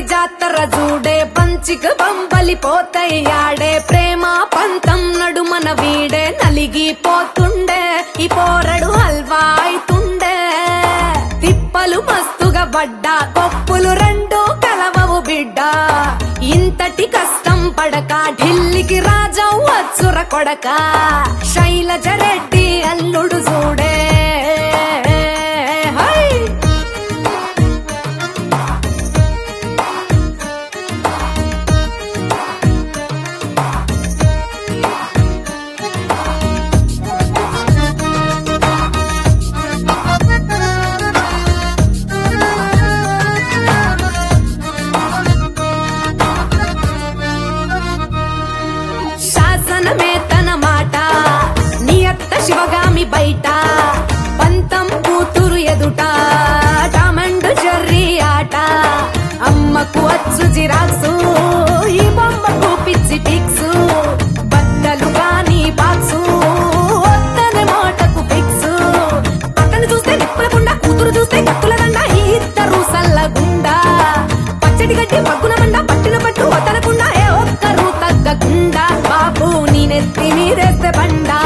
ఊరి జాతర చూడే పంచిక బంబలి పోతయ్యాడే ప్రేమ పంతం నడుమన వీడే నలిగిపోతుండే ఈ పోరడు హల్వా అయితుండే తిప్పలు మస్తుగా పడ్డా కొప్పులు రెండు కలవవు బిడ్డ ఇంతటి కష్టం పడక ఢిల్లీకి రాజం వచ్చుర కొడక శైలజ రెడ్డి అల్లుడు చూడే హై! శాసనమే తన మాట నియత్త శివగామి బయట పంతం కూతురు ఎదుట టామండ్ జర్రీ ఆట అమ్మకు అచ్చు జిరాక్సు ఈ బొమ్మకు పిచ్చి టిక్సు బట్టలు గాని బాక్సు వద్దనే మాటకు ఫిక్సు అతను చూస్తే నిప్పులకుండా కూతురు చూస్తే కత్తుల దండ ఈ ఇద్దరు సల్లగుండా పచ్చడి గడ్డి పగ్గున మండ పట్టిన పట్టు వదలకుండా ఏ ఒక్కరు తగ్గకుండా బాబు నీ నెత్తి మీరేస్తే బండా